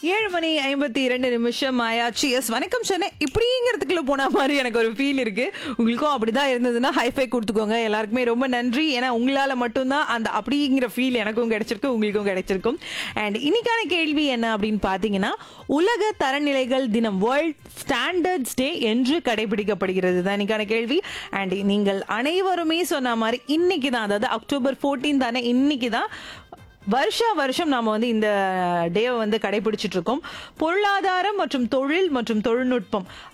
ஏழு மணி ஐம்பத்தி இரண்டு நிமிஷம் ஆயாச்சு எஸ் வணக்கம் சென்னை இப்படிங்கிறதுக்குள்ள போன மாதிரி எனக்கு ஒரு ஃபீல் இருக்கு உங்களுக்கும் அப்படிதான் இருந்ததுன்னா ஹைஃபை கொடுத்துக்கோங்க எல்லாருக்குமே ரொம்ப நன்றி ஏன்னா உங்களால மட்டும்தான் அந்த அப்படிங்கிற ஃபீல் எனக்கும் கிடைச்சிருக்கு உங்களுக்கும் கிடைச்சிருக்கும் அண்ட் இன்னைக்கான கேள்வி என்ன அப்படின்னு பாத்தீங்கன்னா உலக தரநிலைகள் தினம் வேர்ல்ட் ஸ்டாண்டர்ட்ஸ் டே என்று கடைபிடிக்கப்படுகிறது தான் இன்னைக்கான கேள்வி அண்ட் நீங்கள் அனைவருமே சொன்ன மாதிரி இன்னைக்கு தான் அதாவது அக்டோபர் 14 தானே இன்னைக்கு தான் வருஷா வருஷம் நாம வந்து இந்த டேவை வந்து கடைபிடிச்சிட்டு இருக்கோம் பொருளாதாரம் மற்றும் தொழில் மற்றும் தொழில்நுட்பம்